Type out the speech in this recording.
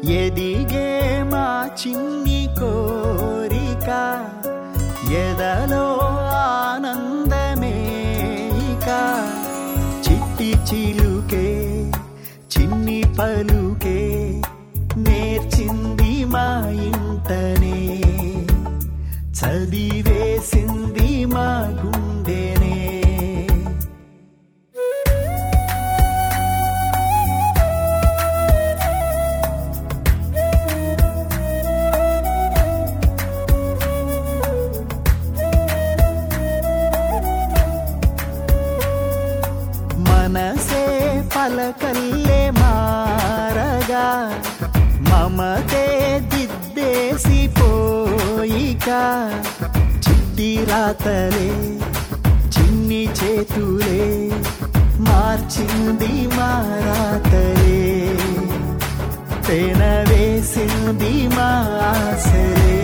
ఎదిగే మా చిన్ని కోరిక ఎదలో ఆనందమే ఇక చిట్టి చిలుకే చిన్ని పలుకే నేర్చింది మా ఇంటనే చదివేసింది మా గుండెనే మనసే పలకల్లే మారగా మమతే దిద్దేసి పోయిక చిట్టి రాతలే చిన్ని చేతులే మార్చింది మారాతలే పెన వేసింది మా ఆశలే